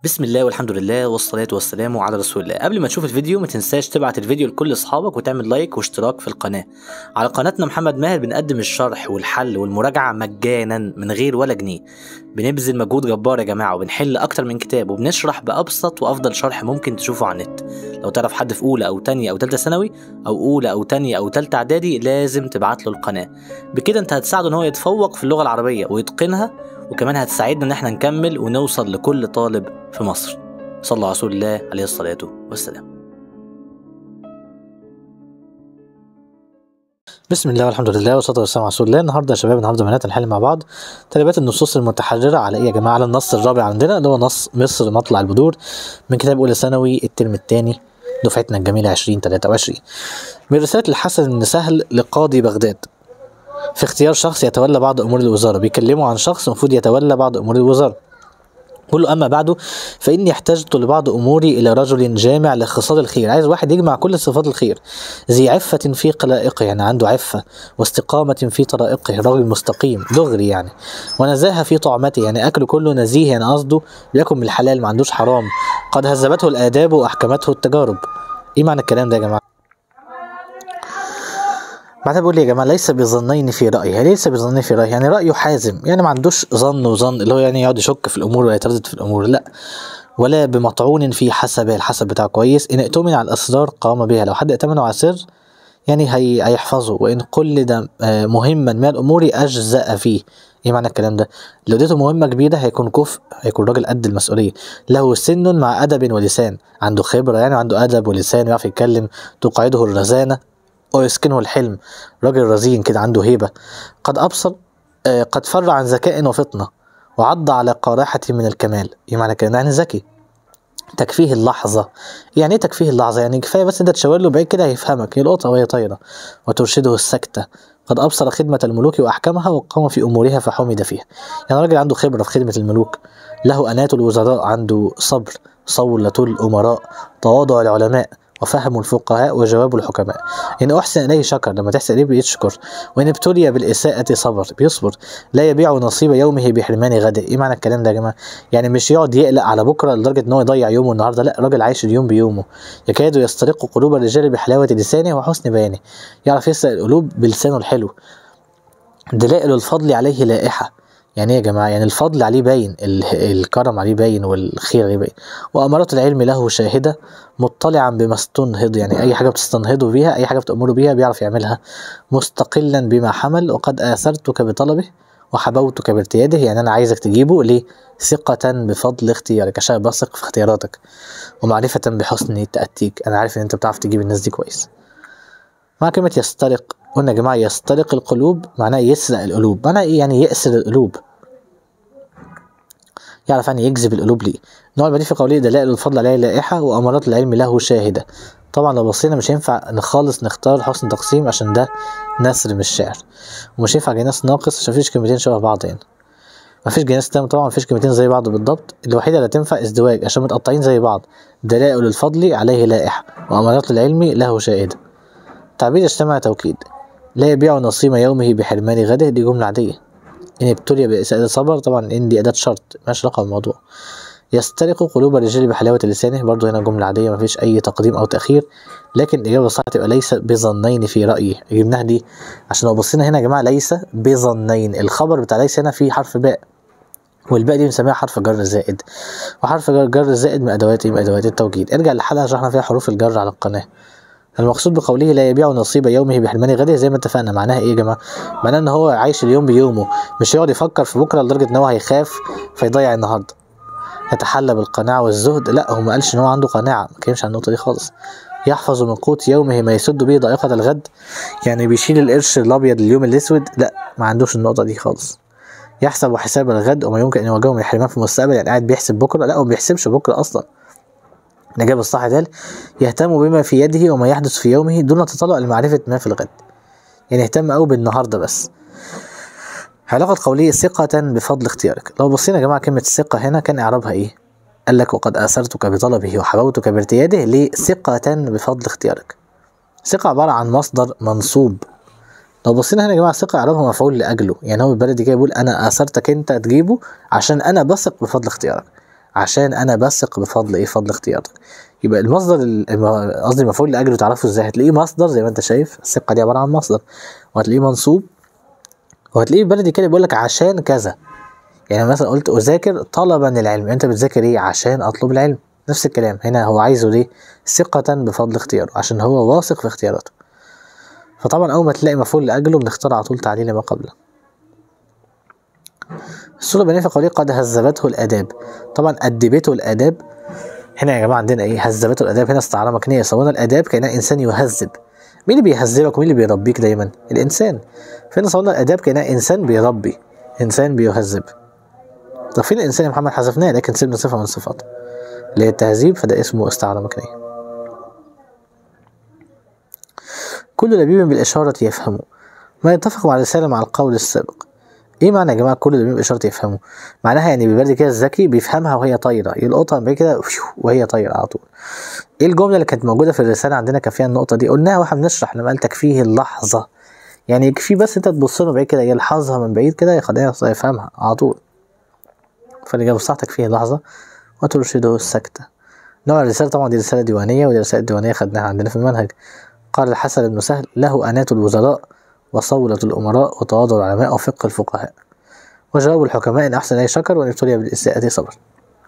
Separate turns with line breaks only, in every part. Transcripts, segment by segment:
بسم الله والحمد لله والصلاة والسلام على رسول الله قبل ما تشوف الفيديو ما تنساش تبعت الفيديو لكل اصحابك وتعمل لايك واشتراك في القناة على قناتنا محمد ماهر بنقدم الشرح والحل والمراجعة مجانا من غير ولا جنيه بنبذل مجهود جبار يا جماعة وبنحل أكتر من كتاب وبنشرح بأبسط وأفضل شرح ممكن تشوفه على النت لو تعرف حد في أولى أو تانية أو تالتة ثانوي أو أولى أو تانية أو تالتة إعدادي لازم تبعت له القناة بكده أنت هتساعده إن هو يتفوق في اللغة العربية ويتقنها وكمان هتساعدنا إن احنا نكمل ونوصل لكل طالب في مصر صلى الله على رسول الله عليه الصلاة والسلام
بسم الله والحمد لله والصلاة والسلام على رسول الله النهارده يا شباب النهارده بنات هنحل مع بعض تدريبات النصوص المتحررة على ايه يا جماعة على النص الرابع عندنا اللي هو نص مصر مطلع البدور من كتاب أولى ثانوي الترم الثاني دفعتنا الجميلة 2023 من رسالة الحسن بن سهل لقاضي بغداد في اختيار شخص يتولى بعض أمور الوزارة بيكلموا عن شخص المفروض يتولى بعض أمور الوزارة قل له أما بعد فإني احتجت لبعض أموري إلى رجل جامع لخصال الخير عايز واحد يجمع كل صفات الخير ذي عفة في قلائقه يعني عنده عفة واستقامة في طرائقه راجل مستقيم دغري يعني ونزاهة في طعمته يعني أكله كله نزيه يعني قصده بياكل من الحلال ما عندوش حرام قد هذبته الآداب وأحكمته التجارب إيه معنى الكلام ده يا جماعة؟ بعدها بيقول لي يا جماعه ليس بظنين في رايه يعني ليس بظنين في رايه يعني رايه حازم يعني ما عندوش ظن وظن اللي هو يعني يقعد يشك في الامور ويتردد في الامور لا ولا بمطعون في حسبه الحسب بتاعه كويس ان ائتمن على الاسرار قام بها لو حد ائتمنه على سر يعني هي هيحفظه وان قلد آه، مهما من الامور اجزا فيه ايه معنى الكلام ده لو اديته مهمه كبيره هيكون كفء هيكون راجل قد المسؤوليه له سن مع ادب ولسان عنده خبره يعني عنده ادب ولسان يعرف يتكلم تقعده الرزانه ويسكنه الحلم راجل رزين كده عنده هيبة قد أبصر آه، قد فر عن ذكاء وفطنة وعض على قراحة من الكمال إيه معنى كده يعني ذكي تكفيه اللحظة يعني ايه تكفيه اللحظة يعني كفاية بس انت تشاور له بعيد كده هيفهمك يلقطها وهي طايرة وترشده السكتة قد أبصر خدمة الملوك وأحكمها وقام في أمورها فحمد فيها يعني راجل عنده خبرة في خدمة الملوك له أناة الوزراء عنده صبر صولة الأمراء تواضع العلماء وفهم الفقهاء وجواب الحكماء إن أحسن إليه شكر لما تحسن إليه بيشكر وإن ابتلي بالإساءة صبر بيصبر لا يبيع نصيب يومه بحرمان غده إيه معنى الكلام ده يا جماعة يعني مش يقعد يقلق على بكرة لدرجة إن هو يضيع يومه النهاردة لا الراجل عايش اليوم بيومه يكاد يسترق قلوب الرجال بحلاوة لسانه وحسن بيانه يعرف يسرق القلوب بلسانه الحلو دلائل الفضل عليه لائحة يعني ايه يا جماعة يعني الفضل عليه باين ال- الكرم عليه باين والخير عليه باين وأمارات العلم له شاهدة مطلعا بما استنهض يعني أي حاجة بتستنهضه بيها أي حاجة بتأمره بيها بيعرف يعملها مستقلا بما حمل وقد آثرتك بطلبه وحبوتك بارتياده يعني أنا عايزك تجيبه ليه ثقة بفضل اختيارك عشان بثق في اختياراتك ومعرفة بحسن تأتيك أنا عارف إن أنت بتعرف تجيب الناس دي كويس مع كلمة يسترق قلنا يا جماعة يسترق القلوب معناه يسرق القلوب معناه إيه يعني يأسر القلوب يعرف يعني يجذب القلوب ليه نوع البديل في قوله دلائل الفضل عليه لائحة وأمارات العلم له شاهدة طبعا لو بصينا مش هينفع خالص نختار حسن تقسيم عشان ده نثر مش شعر ومش هينفع جناس ناقص عشان مفيش كلمتين شبه بعض هنا مفيش جناس تام طبعا مفيش كلمتين زي بعض بالضبط الوحيدة اللي تنفع ازدواج عشان متقطعين زي بعض دلائل الفضل عليه لائحة وأمارات العلم له شاهدة تعبير اجتمع توكيد لا يبيع نصيب يومه بحرمان غده دي جملة عادية إن ابتلي بإساءة صبر طبعا إن دي أداة شرط مالهاش علاقة بالموضوع يسترق قلوب الرجال بحلاوة لسانه برضه هنا جملة عادية مفيش أي تقديم أو تأخير لكن الإجابة الصح تبقى ليس بظنين في رأيي جبناها دي عشان لو بصينا هنا يا جماعة ليس بظنين الخبر بتاع ليس هنا فيه حرف باء والباء دي بنسميها حرف جر زائد وحرف جر جر زائد من أدوات إيه؟ من أدوات التوكيد ارجع للحلقة شرحنا فيها حروف الجر على القناة المقصود بقوله لا يبيع نصيب يومه بحرمان غده زي ما اتفقنا معناها ايه يا جماعه معناها ان هو عايش اليوم بيومه مش يقعد يفكر في بكره لدرجه ان هو هيخاف فيضيع النهارده يتحلى بالقناعه والزهد لا هو ما قالش ان هو عنده قناعه ما كلمش عن النقطه دي خالص يحفظ من قوت يومه ما يسد به ضائقه الغد يعني بيشيل القرش الابيض اليوم الاسود لا ما عندوش النقطه دي خالص يحسب حساب الغد وما يمكن ان يواجهه من الحرمان في المستقبل يعني قاعد بيحسب بكره لا هو ما بيحسبش بكره اصلا الإجابة الصح قال يهتم بما في يده وما يحدث في يومه دون تطلع لمعرفة ما في الغد يعني يهتم أوي بالنهاردة بس علاقة قوله ثقة بفضل اختيارك لو بصينا يا جماعة كلمة ثقة هنا كان إعرابها إيه قال لك وقد آثرتك بطلبه وحبوتك بارتياده ليه ثقة بفضل اختيارك ثقة عبارة عن مصدر منصوب لو بصينا هنا يا جماعة ثقة إعرابها مفعول لأجله يعني هو البلدي كده بيقول أنا آثرتك أنت تجيبه عشان أنا بثق بفضل اختيارك عشان انا بثق بفضل ايه فضل اختيارك يبقى المصدر ال- الم- قصدي المفعول لاجله تعرفه ازاي هتلاقيه مصدر زي ما انت شايف الثقه دي عباره عن مصدر وهتلاقيه منصوب وهتلاقيه بلدي كده بيقول لك عشان كذا يعني مثلا قلت اذاكر طلبا للعلم انت بتذاكر ايه عشان اطلب العلم نفس الكلام هنا هو عايزه ليه ثقة بفضل اختياره عشان هو واثق في اختياراته فطبعا اول ما تلاقي مفعول لاجله بنختار على طول تعليل ما قبله الصورة البيانية في قوله قد هذبته الآداب طبعا أدبته الآداب هنا يا جماعة عندنا إيه هذبته الآداب هنا استعارة مكنية صورنا الآداب كأنها إنسان يهذب مين اللي بيهذبك ومين اللي بيربيك دايما الإنسان فهنا صورنا الآداب كأنها إنسان بيربي إنسان بيهذب طب فين الإنسان يا محمد حذفناه لكن سيبنا صفة من صفاته اللي هي التهذيب فده اسمه استعارة مكنية كل لبيب بالإشارة يفهمه ما يتفق مع الرسالة مع القول السابق ايه معنى يا جماعه كل لبيب بالإشارة يفهمه معناها يعني بيبرد كده الذكي بيفهمها وهي طايره يلقطها من بعيد كده فيو، وهي طايره على طول ايه الجمله اللي كانت موجوده في الرساله عندنا كان فيها النقطه دي قلناها واحنا بنشرح لما قال تكفيه اللحظه يعني يكفي بس انت تبص له بعيد كده يلحظها من بعيد كده يخليها يفهمها على طول فالإجابة الصح تكفيه اللحظة وترشده السكتة نوع الرسالة طبعا دي رسالة ديوانية ودي رسالة ديوانية خدناها عندنا في المنهج قال الحسن بن سهل له أناة الوزراء وصولة الأمراء وتواضع العلماء وفقه الفقهاء وجواب الحكماء إن أحسن أي شكر وإن ابتلي بالإساءة صبر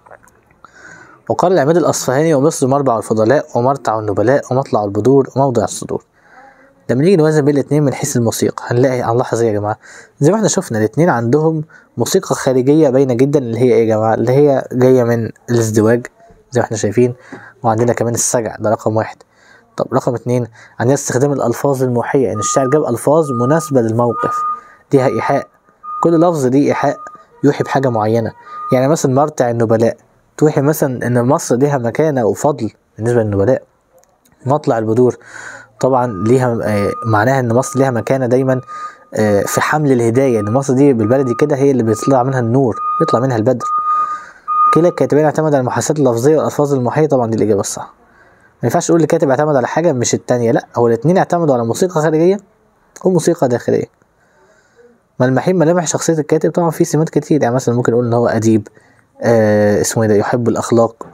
وقال العماد الأصفهاني ومصر مربع الفضلاء ومرتع النبلاء ومطلع البدور وموضع الصدور لما نيجي نوازن بين الاتنين من حيث الموسيقى هنلاقي هنلاحظ ايه يا جماعة زي ما احنا شفنا الاتنين عندهم موسيقى خارجية باينة جدا اللي هي ايه يا جماعة اللي هي جاية من الازدواج زي ما احنا شايفين وعندنا كمان السجع ده رقم واحد طب رقم اتنين عندنا استخدام الألفاظ الموحية إن الشاعر جاب ألفاظ مناسبة للموقف دي إيحاء كل لفظ ليه إيحاء يوحي بحاجة معينة يعني مثلا مرتع النبلاء توحي مثلا إن مصر ليها مكانة وفضل بالنسبة للنبلاء مطلع البدور طبعا ليها آه، معناها ان مصر ليها مكانه دايما آه، في حمل الهدايه ان مصر دي بالبلدي كده هي اللي بيطلع منها النور بيطلع منها البدر كلا الكاتبين اعتمد على المحادثات اللفظيه والالفاظ الموحيه طبعا دي الاجابه الصح ما ينفعش تقول الكاتب اعتمد على حاجه مش التانية لا هو الاثنين اعتمدوا على موسيقى خارجيه وموسيقى داخليه ملمحين ملامح شخصيه الكاتب طبعا في سمات كتير يعني مثلا ممكن نقول ان هو اديب آه اسمه ايه ده يحب الاخلاق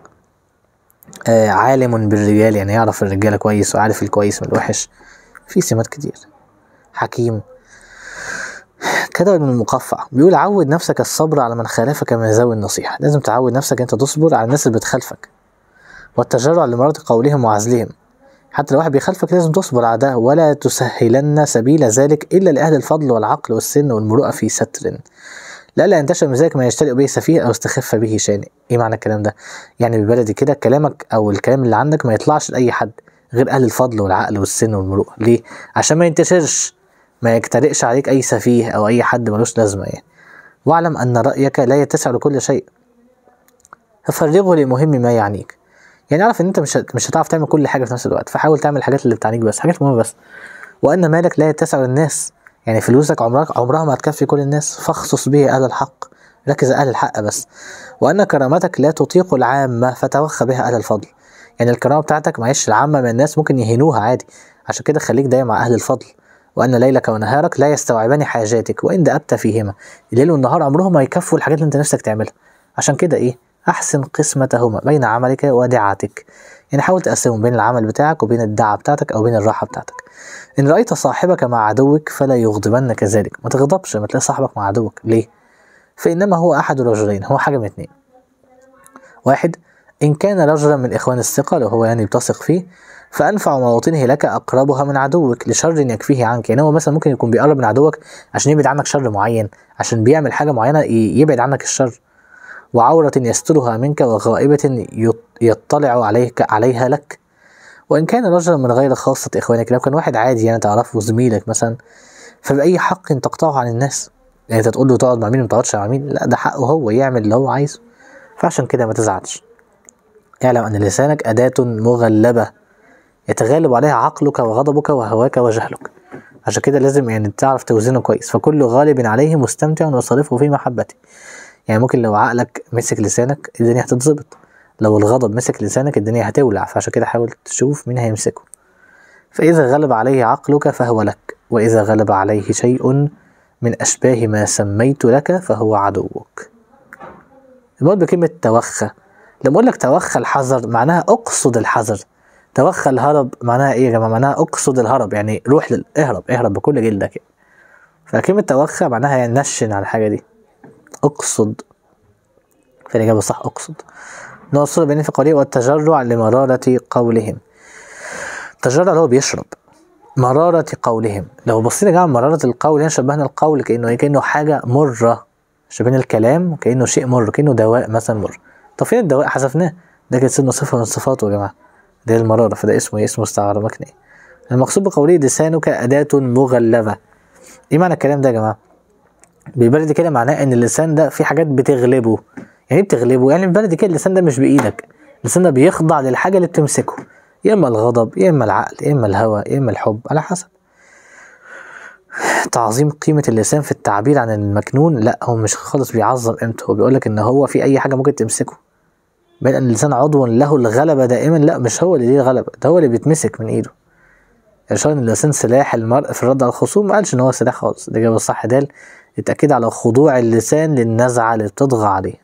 آه عالم بالرجال يعني يعرف الرجاله كويس وعارف الكويس من الوحش في سمات كتير حكيم كتب ابن المقفع بيقول عود نفسك الصبر على من خالفك من ذوي النصيحة لازم تعود نفسك انت تصبر على الناس اللي بتخالفك والتجرع لمرات قولهم وعزلهم حتى لو واحد بيخالفك لازم تصبر على ده ولا تسهلن سبيل ذلك إلا لأهل الفضل والعقل والسن والمروءة في ستر لا ينتشر من ذلك ما يشترئ به سفيه أو استخف به شانئ إيه معنى الكلام ده؟ يعني بالبلدي كده كلامك أو الكلام اللي عندك ما يطلعش لأي حد غير أهل الفضل والعقل والسن والمروءة ليه؟ عشان ما ينتشرش ما يجترئش عليك أي سفيه أو أي حد ملوش لازمة يعني واعلم أن رأيك لا يتسع لكل شيء ففرغه لمهم ما يعنيك يعني اعرف ان انت مش هت- مش هتعرف تعمل كل حاجه في نفس الوقت فحاول تعمل الحاجات اللي بتعنيك بس حاجات مهمه بس وان مالك لا يتسع للناس يعني فلوسك عمرك عمرها ما هتكفي كل الناس فاخصص به اهل الحق ركز على اهل الحق بس وان كرامتك لا تطيق العامه فتوخى بها اهل الفضل يعني الكرامه بتاعتك معلش العامه من الناس ممكن يهينوها عادي عشان كده خليك دايما مع اهل الفضل وان ليلك ونهارك لا يستوعبان حاجاتك وان دأبت فيهما الليل والنهار عمرهم ما يكفوا الحاجات اللي انت نفسك تعملها عشان كده ايه احسن قسمتهما بين عملك ودعتك يعني حاول تقسمهم بين العمل بتاعك وبين الدعة بتاعتك او بين الراحة بتاعتك ان رأيت صاحبك مع عدوك فلا يغضبنك ذلك ما تغضبش لما تلاقي صاحبك مع عدوك ليه فإنما هو أحد الرجلين هو حاجة من اتنين واحد إن كان رجلا من إخوان الثقة لو هو يعني بتثق فيه فأنفع مواطنه لك أقربها من عدوك لشر يكفيه عنك يعني هو مثلا ممكن يكون بيقرب من عدوك عشان يبعد عنك شر معين عشان بيعمل حاجة معينة ي- يبعد عنك الشر وعورة يسترها منك وغائبة يط- يطلع عليك عليها لك وإن كان رجلا من غير خاصة إخوانك لو كان واحد عادي يعني تعرفه زميلك مثلا فبأي حق تقطعه عن الناس يعني انت تقول له تقعد مع مين وما تقعدش مع مين لا ده حقه هو يعمل اللي هو عايزه فعشان كده ما تزعلش اعلم أن لسانك أداة مغلبة يتغالب عليها عقلك وغضبك وهواك وجهلك عشان كده لازم يعني تعرف توزنه كويس فكل غالب عليه مستمتع وصرفه في محبته يعني ممكن لو عقلك مسك لسانك الدنيا هتتظبط لو الغضب مسك لسانك الدنيا هتولع فعشان كده حاول تشوف مين هيمسكه فإذا غلب عليه عقلك فهو لك وإذا غلب عليه شيء من أشباه ما سميت لك فهو عدوك المراد بكلمة توخى لما اقول لك توخى الحذر معناها اقصد الحذر توخى الهرب معناها ايه يا جماعه معناها اقصد الهرب يعني روح لل... اهرب اهرب بكل جلدك يعني. فكلمه توخى معناها يعني نشن على الحاجه دي اقصد فالاجابه صح اقصد نوصل بين في قوله والتجرع لمرارة قولهم التجرع اللي هو بيشرب مرارة قولهم لو بصينا يا جماعة مرارة القول هنا شبهنا القول كأنه إيه؟ كأنه حاجة مرة شبهنا الكلام كأنه شيء مر كأنه دواء مثلا مر طب فين الدواء حذفناه ده كده سنه صفة من صفاته يا جماعة ده المرارة فده اسمه إيه؟ اسمه استعارة مكنية المقصود بقوله لسانك أداة مغلبة إيه معنى الكلام ده يا جماعة؟ بالبلدي كده معناه إن اللسان ده في حاجات بتغلبه يعني إيه بتغلبه؟ يعني بالبلدي كده اللسان ده مش بإيدك اللسان ده بيخضع للحاجة اللي بتمسكه يا اما الغضب يا اما العقل يا اما الهوى يا اما الحب على حسب تعظيم قيمة اللسان في التعبير عن المكنون لا هو مش خالص بيعظم قيمته هو بيقولك ان هو في اي حاجة ممكن تمسكه بين ان اللسان عضو له الغلبة دائما لا مش هو اللي ليه الغلبة ده هو اللي بيتمسك من ايده إرشاد ان اللسان سلاح المرء في الرد على الخصوم ما قالش ان هو سلاح خالص ده جاب الصح دال التأكيد على خضوع اللسان للنزعة اللي بتطغى عليه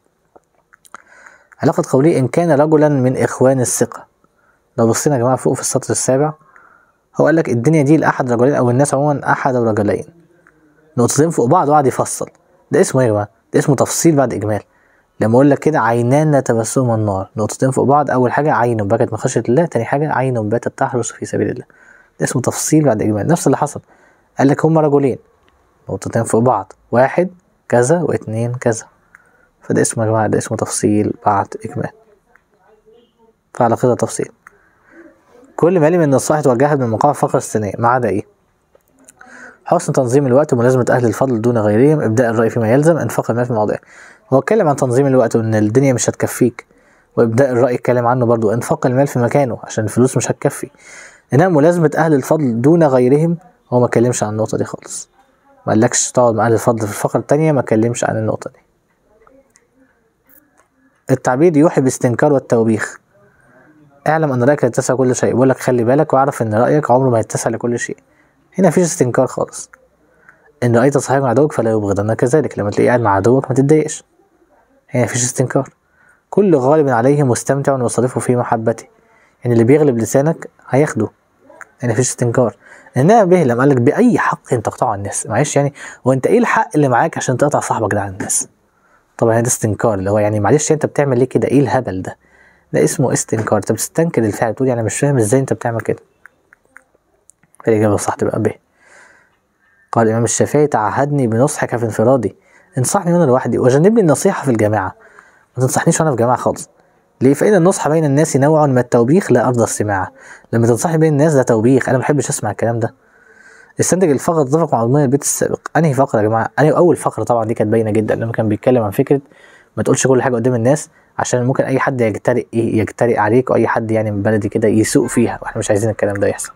علاقة قولي إن كان رجلا من إخوان الثقة لو بصينا يا جماعة فوق في السطر السابع هو قال لك الدنيا دي لأحد رجلين أو الناس عموما أحد أو رجلين نقطتين فوق بعض وقعد يفصل ده اسمه إيه يا جماعة؟ ده اسمه تفصيل بعد إجمال لما أقول لك كده عينان لا تبسم النار نقطتين فوق بعض أول حاجة عين بكت من خشية الله تاني حاجة عين باتت تحرس في سبيل الله ده اسمه تفصيل بعد إجمال نفس اللي حصل قال لك هما رجلين نقطتين فوق بعض واحد كذا واتنين كذا فده اسمه يا جماعة ده اسمه تفصيل بعد إجمال فعلى كده تفصيل كل ما يلي من النصائح توجهها من مقام الفقرة الثانية ما عدا إيه؟ حسن تنظيم الوقت وملازمة أهل الفضل دون غيرهم إبداء الرأي فيما يلزم إنفاق المال في مواضعه هو اتكلم عن تنظيم الوقت وإن الدنيا مش هتكفيك وإبداء الرأي اتكلم عنه برضو إنفاق المال في مكانه عشان الفلوس مش هتكفي إنما ملازمة أهل الفضل دون غيرهم هو ما اتكلمش عن النقطة دي خالص ما قالكش تقعد مع أهل الفضل في الفقرة التانية ما اتكلمش عن النقطة دي التعبير يوحي باستنكار والتوبيخ اعلم ان رايك لا يتسع كل شيء بقول لك خلي بالك واعرف ان رايك عمره ما يتسع لكل شيء هنا مفيش استنكار خالص ان رايت صاحبك مع عدوك فلا يبغضنك كذلك لما تلاقيه قاعد مع عدوك ما تتضايقش هنا مفيش استنكار كل غالب عليه مستمتع وصرفه في محبته يعني اللي بيغلب لسانك هياخده هنا مفيش استنكار انما بيهلم قال لك باي حق تقطعه عن الناس معلش يعني هو انت ايه الحق اللي معاك عشان تقطع صاحبك ده عن الناس طبعا ده استنكار اللي هو يعني معلش انت بتعمل ليه كده ايه الهبل ده ده اسمه استنكار انت بتستنكر الفعل بتقول يعني مش فاهم ازاي انت بتعمل كده فالإجابة الصح تبقى ب قال الإمام الشافعي تعهدني بنصحك في انفرادي انصحني وأنا لوحدي وجنبني النصيحة في الجماعة ما تنصحنيش وأنا في جماعة خالص ليه فإن النصح بين الناس نوع من التوبيخ لا أرضى السماع لما تنصحني بين الناس ده توبيخ أنا ما بحبش أسمع الكلام ده استنتج الفقرة اتفق مع ضمن البيت السابق أنهي فقرة يا جماعة أنهي أول فقرة طبعا دي كانت باينة جدا لما كان بيتكلم عن فكرة ما تقولش كل حاجة قدام الناس عشان ممكن أي حد يجترئ يجترئ عليك وأي حد يعني من بلدي كده يسوق فيها وإحنا مش عايزين الكلام ده يحصل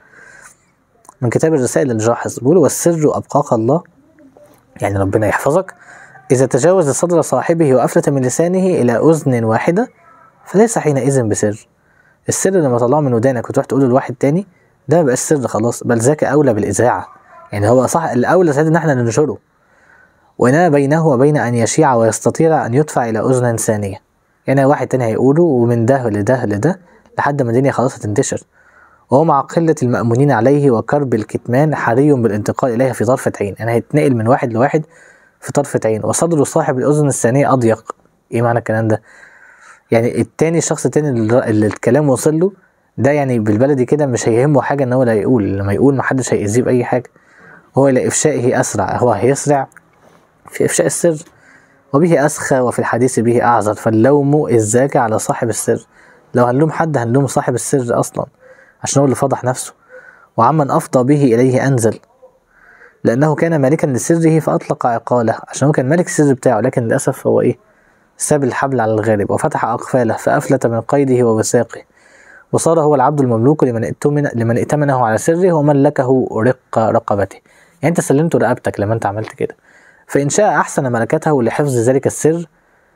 من كتاب الرسائل للجاحظ بيقول والسر أبقاك الله يعني ربنا يحفظك إذا تجاوز صدر صاحبه وأفلت من لسانه إلى أذن واحدة فليس حينئذ بسر السر لما طلعه من ودانك وتروح تقوله لواحد تاني ده مبقاش سر خلاص بل ذاك أولى بالإذاعة يعني هو صح الأولى ساعتها إن احنا ننشره وإنما بينه وبين أن يشيع ويستطيع أن يدفع إلى أذن ثانية يعني واحد تاني هيقوله ومن ده لده لده لحد ما الدنيا خلاص هتنتشر وهو مع قلة المأمونين عليه وكرب الكتمان حري بالانتقال إليها في طرفة عين يعني هيتنقل من واحد لواحد في طرفة عين وصدر صاحب الأذن الثانية أضيق إيه معنى الكلام ده؟ يعني التاني الشخص التاني اللي اللي الكلام وصل له ده يعني بالبلدي كده مش هيهمه حاجة إن هو لا يقول لما يقول محدش هيأذيه بأي حاجة هو إلى إفشائه أسرع هو هيسرع في إفشاء السر وبه أسخى وفي الحديث به أعذر فاللوم إذاك على صاحب السر لو هنلوم حد هنلوم صاحب السر أصلا عشان هو اللي فضح نفسه وعمن أفضى به إليه أنزل لأنه كان مالكا لسره فأطلق عقاله عشان هو كان مالك السر بتاعه لكن للأسف هو إيه ساب الحبل على الغارب وفتح أقفاله فأفلت من قيده ووثاقه وصار هو العبد المملوك لمن ائتمن لمن ائتمنه على سره وملكه رق رقبته يعني أنت سلمته رقبتك لما أنت عملت كده فإن شاء أحسن ملكته لحفظ ذلك السر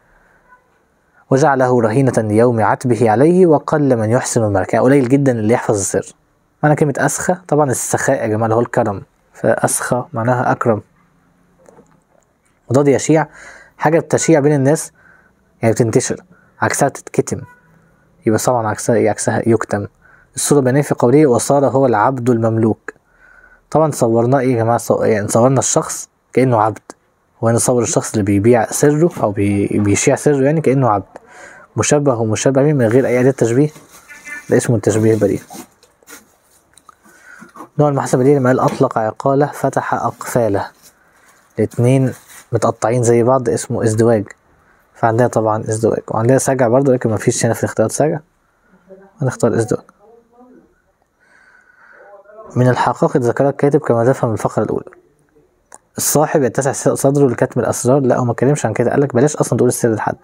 وجعله رهينة ليوم عتبه عليه وقل من يحسن الملكة يعني قليل جدا اللي يحفظ السر معنى كلمة أسخى طبعا السخاء يا جماعة اللي هو الكرم فأسخى معناها أكرم وضاد يشيع حاجة بتشيع بين الناس يعني بتنتشر عكسها تتكتم يبقى طبعا عكسها ايه عكسها يكتم الصورة البيانية في قوله وصار هو العبد المملوك طبعا صورناه ايه يا جماعة صو... يعني صورنا الشخص كأنه عبد وهنا صور الشخص اللي بيبيع سره أو بي... بيشيع سره يعني كأنه عبد مشبه ومشبه به من غير أي أداة تشبيه ده اسمه التشبيه البديهي نوع المحاسبة دي لما قال أطلق عقالة فتح أقفاله الاتنين متقطعين زي بعض اسمه ازدواج فعندنا طبعا ازدواج وعندنا سجع برضو لكن مفيش هنا في الاختيارات سجع هنختار ازدواج من الحقائق ذكرها الكاتب كما تفهم الفقرة الأولى الصاحب يتسع صدره لكتم الأسرار لا هو ما اتكلمش عن كده قالك بلاش أصلا تقول السر لحد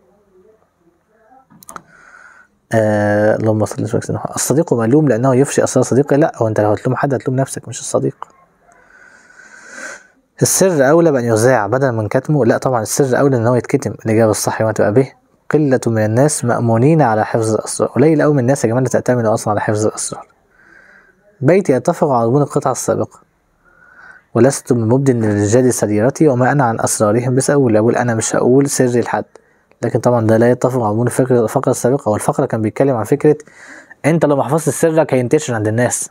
آه اللهم صل وسلم على سيدنا الصديق ملوم لأنه يفشي أسرار صديقه لا هو أنت لو هتلوم حد هتلوم نفسك مش الصديق السر أولى بأن يذاع بدلا من كتمه لا طبعا السر أولى إن هو يتكتم الإجابة الصح ما تبقى به قلة من الناس مأمونين على حفظ الأسرار قليل أوي من الناس يا جماعة اللي تأتمنوا أصلا على حفظ الأسرار بيتي يتفق على ضمن القطعة السابقة ولست بمبد للرجال سريرتي وما أنا عن أسرارهم بسأول أقول أنا مش هقول سري لحد لكن طبعا ده لا يتفق مع ضمن الفكرة الفقرة السابقة والفقرة كان بيتكلم عن فكرة أنت لو ما حفظت سرك هينتشر عند الناس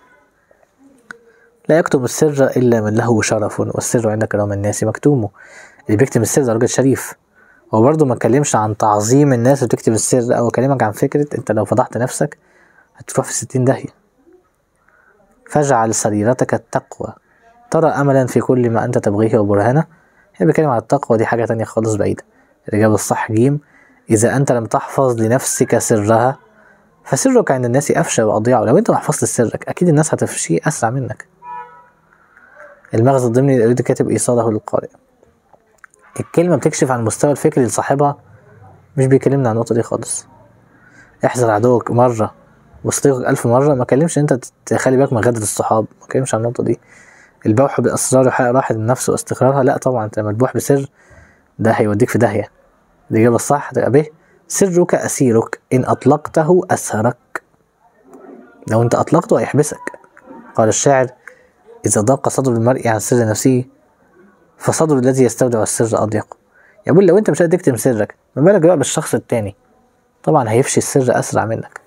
لا يكتم السر إلا من له شرف والسر عند كرام الناس مكتومه اللي بيكتم السر ده راجل شريف هو برضه ما اتكلمش عن تعظيم الناس اللي بتكتب السر أو كلمك عن فكرة أنت لو فضحت نفسك هتروح في ستين داهية فاجعل سريرتك التقوى ترى أملا في كل ما أنت تبغيه وبرهانه هي بيتكلم عن التقوى دي حاجة تانية خالص بعيدة الإجابة الصح جيم إذا أنت لم تحفظ لنفسك سرها فسرك عند الناس أفشى وأضيع ولو أنت ما حفظت سرك أكيد الناس هتفشيه أسرع منك المغزى الضمني اللي أريد كاتب إيصاله للقارئ الكلمة بتكشف عن المستوى الفكري لصاحبها مش بيكلمنا عن النقطة دي خالص احذر عدوك مرة وصديقك ألف مرة ما كلمش أنت تخلي بالك من غدر الصحاب ما كلمش عن النقطة دي البوح بأسرار وحق راحة النفس واستقرارها لا طبعا أنت لما تبوح بسر ده هيوديك في داهية الإجابة الصح هتبقى ب سرك أسيرك إن أطلقته أسهرك لو أنت أطلقته هيحبسك قال الشاعر إذا ضاق صدر المرء عن سر نفسه فصدر الذي يستودع السر أضيق يقول لو أنت مش قادر تكتم سرك ما بالك بقى بالشخص التاني طبعا هيفشي السر أسرع منك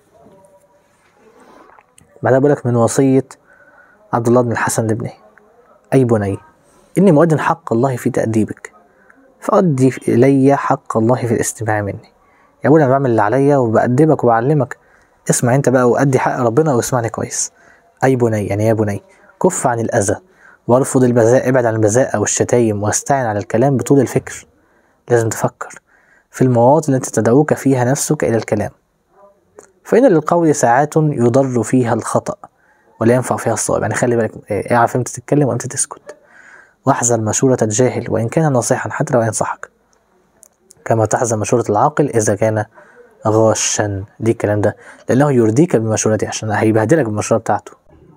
بعدها بقولك من وصية عبد الله بن الحسن لابنه أي بني إني مؤد حق الله في تأديبك فأدي إلي حق الله في الاستماع مني يا أبوي أنا بعمل اللي عليا وبأدبك وبعلمك اسمع أنت بقى وأدي حق ربنا واسمعني كويس أي بني يعني يا بني كف عن الأذى وارفض البذاء ابعد عن البذاء والشتايم واستعن على الكلام بطول الفكر لازم تفكر في المواطن التي تدعوك فيها نفسك إلى الكلام فإن للقول ساعات يضر فيها الخطأ ولا ينفع فيها الصواب يعني خلي بالك إيه، اعرف امتى تتكلم وامتى تسكت واحذر مشورة الجاهل وإن كان ناصحا حتى لو ينصحك كما تحذر مشورة العاقل إذا كان غاشا دي الكلام ده لأنه يرديك بمشورته عشان هيبهدلك بالمشورة بتاعته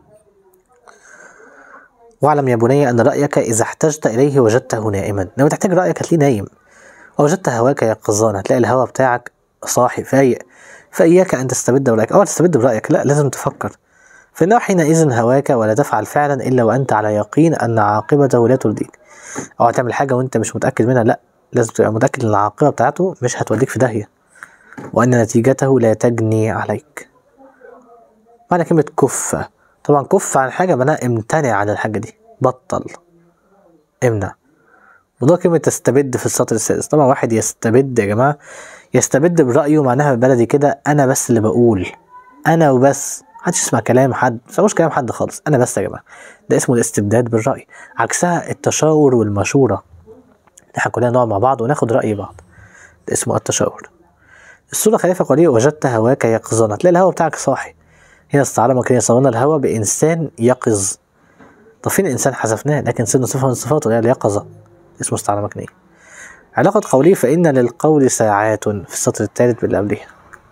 واعلم يا بني أن رأيك إذا احتجت إليه وجدته نائما لما تحتاج رأيك هتلاقيه نايم ووجدت هواك يقظان هتلاقي الهوا بتاعك صاحي فايق فإياك أن تستبد برأيك أو تستبد برأيك لا لازم تفكر فإنه حينئذ هواك ولا تفعل فعلا إلا وأنت على يقين أن عاقبته لا ترضيك أو هتعمل حاجة وأنت مش متأكد منها لا لازم تبقى متأكد أن العاقبة بتاعته مش هتوديك في داهية وأن نتيجته لا تجني عليك معنى كلمة كف طبعا كف عن حاجة معناها امتنع عن الحاجة دي بطل امنع موضوع كلمة تستبد في السطر السادس طبعا واحد يستبد يا جماعة يستبد برأيه معناها بالبلدي كده أنا بس اللي بقول أنا وبس محدش يسمع كلام حد مش كلام حد خالص أنا بس يا جماعة ده اسمه الاستبداد بالرأي عكسها التشاور والمشورة احنا كلنا نقعد مع بعض وناخد رأي بعض ده اسمه التشاور الصورة خليفة قولية وجدت هواك يقظان هتلاقي الهوا بتاعك صاحي هنا استعارة مكانية صورنا الهوا بإنسان يقظ طب فين الإنسان حذفناه لكن سنه صفة من صفاته اللي هي اليقظة اسمه استعارة مكنية علاقة قوليه فإن للقول ساعات في السطر الثالث باللي قبليها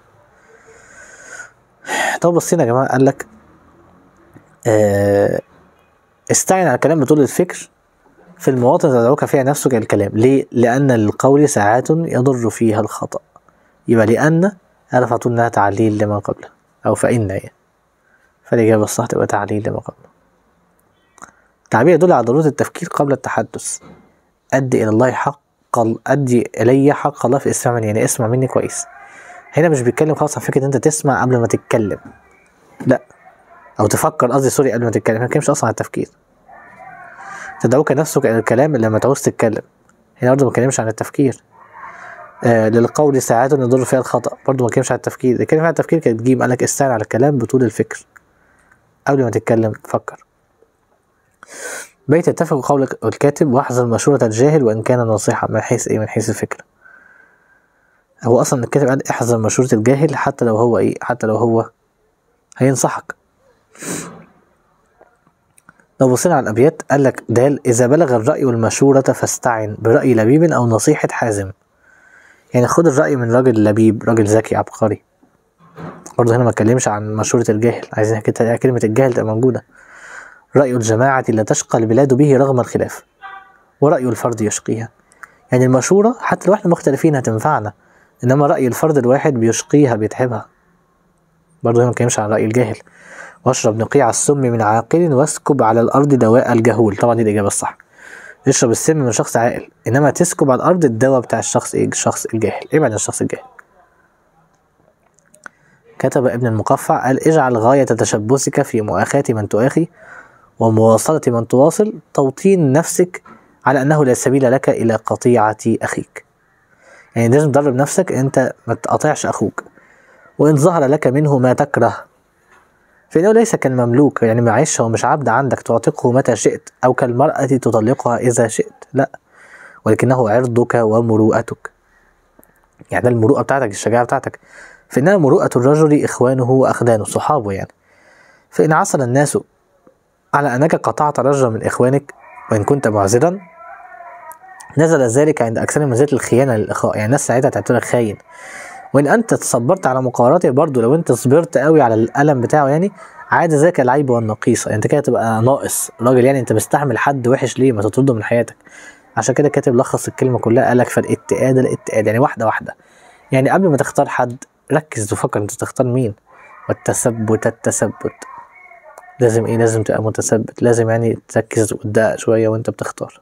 طب بصينا يا جماعة قال لك آه استعن على الكلام بطول الفكر في المواطن تدعوك فيها نفسك إلى الكلام ليه؟ لأن للقول ساعات يضر فيها الخطأ يبقى لأن عرف على طول إنها تعليل لما قبله أو فإن يعني فالإجابة الصح تبقى تعليل لما قبله تعبير يدل على ضرورة التفكير قبل التحدث أدي إلى الله حق حق ال- ادي الي حق الله في استماع مني يعني اسمع مني كويس هنا مش بيتكلم خالص عن فكره ان انت تسمع قبل ما تتكلم لا او تفكر قصدي سوري قبل ما تتكلم ما بيتكلمش اصلا عن التفكير تدعوك نفسك الى الكلام لما تعوز تتكلم هنا برضه ما بيتكلمش عن التفكير آه للقول ساعات يضر فيها الخطا برضه ما بيتكلمش عن التفكير الكلمه عن التفكير كانت تجيب قال لك استعن على الكلام بطول الفكر قبل ما تتكلم فكر بيت يتفق قول الكاتب واحذر مشورة الجاهل وإن كان نصيحة من حيث إيه من حيث الفكرة هو أصلا الكاتب قال احذر مشورة الجاهل حتى لو هو إيه حتى لو هو هينصحك لو بصينا على الأبيات قال لك دال إذا بلغ الرأي والمشورة فاستعن برأي لبيب أو نصيحة حازم يعني خد الرأي من راجل لبيب راجل ذكي عبقري برضه هنا ما اتكلمش عن مشورة الجاهل عايزين كده كلمة الجاهل تبقى موجودة رأي الجماعة لا تشقى البلاد به رغم الخلاف ورأي الفرد يشقيها يعني المشورة حتى لو احنا مختلفين هتنفعنا إنما رأي الفرد الواحد بيشقيها بيتعبها برضه هنا ما بنتكلمش عن رأي الجاهل واشرب نقيع السم من عاقل واسكب على الأرض دواء الجهول طبعا دي الإجابة الصح اشرب السم من شخص عاقل إنما تسكب على الأرض الدواء بتاع الشخص إيه الشخص الجاهل ابعد عن الشخص الجاهل كتب ابن المقفع قال اجعل غاية تشبثك في مؤاخاة من تؤاخي ومواصلة من تواصل توطين نفسك على أنه لا سبيل لك إلى قطيعة أخيك يعني لازم تدرب نفسك أنت ما تقاطعش أخوك وإن ظهر لك منه ما تكره فإنه ليس كالمملوك يعني معيش هو مش عبد عندك تعتقه متى شئت أو كالمرأة تطلقها إذا شئت لا ولكنه عرضك ومروءتك يعني ده المروءة بتاعتك الشجاعة بتاعتك فإنها مروءة الرجل إخوانه وأخدانه صحابه يعني فإن عصر الناس على أنك قطعت رجلا من إخوانك وإن كنت معذرا نزل ذلك عند أكثر منزلة الخيانة للإخاء يعني الناس ساعتها تعتبرك خاين وإن أنت تصبرت على مقارنته برضه لو أنت صبرت قوي على الألم بتاعه يعني عاد ذاك العيب والنقيصة يعني أنت كده تبقى ناقص راجل يعني أنت مستحمل حد وحش ليه ما تطرده من حياتك عشان كده كاتب لخص الكلمة كلها قالك فالاتئاد الاتئاد يعني واحدة واحدة يعني قبل ما تختار حد ركز وفكر أنت تختار مين والتثبت التثبت لازم ايه لازم تبقى متثبت لازم يعني تركز وتدقق شوية وانت بتختار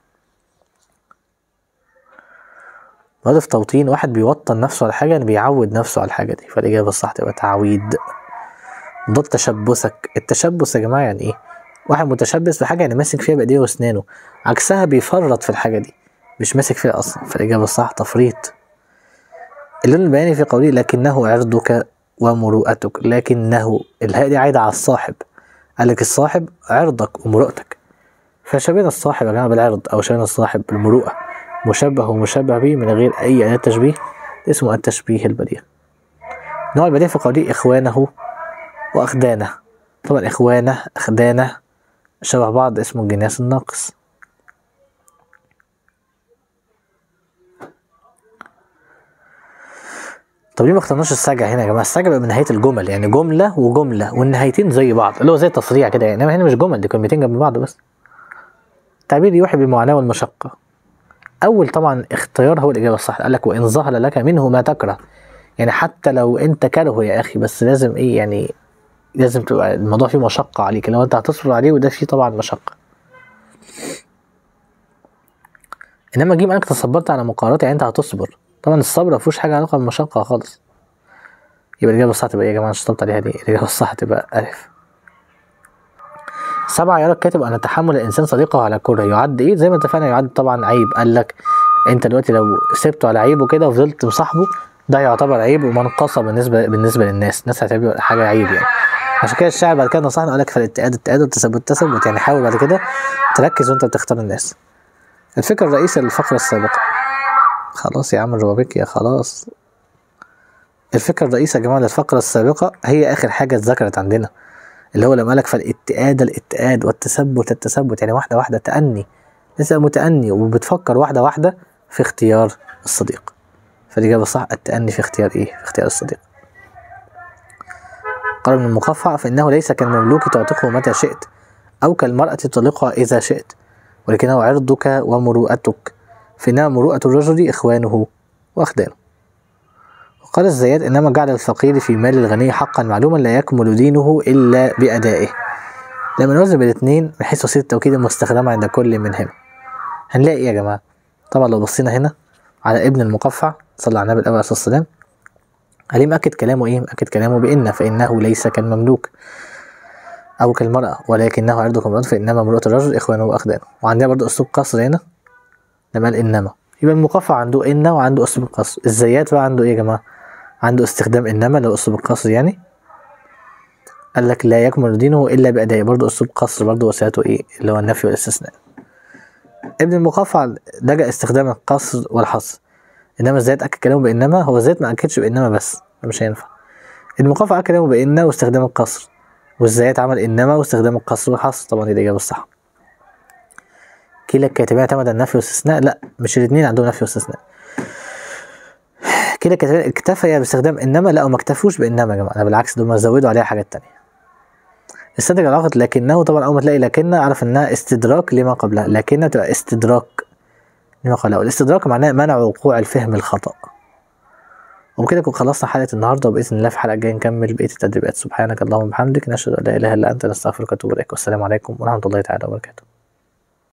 هدف توطين واحد بيوطن نفسه على حاجة يعني بيعود نفسه على الحاجة دي فالإجابة الصح تبقى تعويد ضد تشبثك التشبث يا جماعة يعني ايه واحد متشبث بحاجة يعني ماسك فيها بإيديه وأسنانه عكسها بيفرط في الحاجة دي مش ماسك فيها أصلا فالإجابة الصح تفريط اللون البياني في قوله لكنه عرضك ومروءتك لكنه الهاء دي عايدة على الصاحب قال لك الصاحب عرضك ومروءتك فشبهنا الصاحب يا جماعة بالعرض أو شبهنا الصاحب بالمروءة مشبه ومشبه به من غير أي أداة تشبيه اسمه التشبيه البديع نوع البديع في قوله إخوانه وأخدانه طبعا إخوانه أخدانه شبه بعض اسمه الجناس الناقص طب ليه ما اخترناش السجع هنا يا جماعه السجع بقى من نهايه الجمل يعني جمله وجمله والنهايتين زي بعض اللي هو زي التصريع كده يعني انما هنا مش جمل دي كلمتين جنب بعض بس تعبير يوحي بالمعاناه والمشقه اول طبعا اختيار هو الاجابه الصح قال لك وان ظهر لك منه ما تكره يعني حتى لو انت كرهه يا اخي بس لازم ايه يعني لازم تبقى الموضوع فيه مشقه عليك لو انت هتصبر عليه وده فيه طبعا مشقه انما جيب انك تصبرت على مقارنته يعني انت هتصبر طبعا الصبر ما فيهوش حاجه علاقه بالمشقه خالص يبقى الاجابه الصح تبقى ايه يا جماعه شطبت عليها دي الاجابه الصح تبقى الف سبعة يرى الكاتب أن تحمل الإنسان صديقه على كره يعد إيه؟ زي ما اتفقنا يعد طبعا عيب قال لك أنت دلوقتي لو سبته على عيبه كده وفضلت مصاحبه ده يعتبر عيب ومنقصة بالنسبة بالنسبة للناس، الناس هتعتبر حاجة عيب يعني. عشان كده الشاعر بعد كده نصحنا قال لك فالاتئاد التئاد والتثبت التثبت يعني حاول بعد كده تركز وأنت بتختار الناس. الفكرة الرئيسية للفقرة السابقة خلاص يا عم الروابيكيا خلاص الفكرة الرئيسية يا جماعة للفقرة السابقة هي آخر حاجة اتذكرت عندنا اللي هو لما قالك فالاتئاد الاتئاد والتثبت التثبت يعني واحدة واحدة تأني لسه متأني وبتفكر واحدة واحدة في اختيار الصديق فالإجابة الصح التأني في اختيار إيه؟ في اختيار الصديق قال ابن المقفع فإنه ليس كالمملوك تعتقه متى شئت أو كالمرأة تطلقها إذا شئت ولكنه عرضك ومروءتك فإنما مروءة الرجل إخوانه وأخدانه وقال الزيات إنما جعل الفقير في مال الغني حقا معلوما لا يكمل دينه إلا بأدائه لما نوزن بين الاثنين من حيث وسيلة التوكيد المستخدمة عند كل منهما هنلاقي إيه يا جماعة طبعا لو بصينا هنا على ابن المقفع صلى على النبي الأول عليه الصلاة والسلام عليه مأكد كلامه إيه؟ مأكد كلامه بإن فإنه ليس كالمملوك أو كالمرأة ولكنه عرضكم الرجل فإنما امرأة الرجل إخوانه وأخدانه وعندنا برضو أسلوب قصر هنا لما قال إنما يبقى المقفع عنده إن وعنده أسلوب قصر الزيات بقى عنده إيه يا جماعة؟ عنده استخدام إنما لو أسلوب القصر يعني قال لك لا يكمل دينه إلا بأدائه برضو أسلوب قصر برضو وسيلته إيه اللي هو النفي والاستثناء ابن المقفع لجأ استخدام القصر والحصر إنما الزيات أكد كلامه بإنما هو الزيات ما أكدش بإنما بس مش هينفع المقفع أكد كلامه بإن واستخدام القصر والزيات عمل إنما واستخدام القصر والحصر طبعا دي الإجابة الصح كلا الكاتبين اعتمد النفي والاستثناء لا مش الاتنين عندهم نفي واستثناء كلا الكاتبين اكتفيا باستخدام إنما لا وما اكتفوش بإنما يا جماعة لا بالعكس دول ما زودوا عليها حاجات تانية استنتج علاقة لكنه طبعا أول ما تلاقي لكن أعرف إنها استدراك لما قبلها لكنها تبقى استدراك لما قبلها والاستدراك معناه منع وقوع الفهم الخطأ وبكده نكون خلصنا حلقة النهاردة وبإذن الله في الحلقة الجاية نكمل بقية التدريبات سبحانك اللهم وبحمدك نشهد أن لا إله إلا أنت نستغفرك ونتوب إليك والسلام عليكم ورحمة الله تعالى وبركاته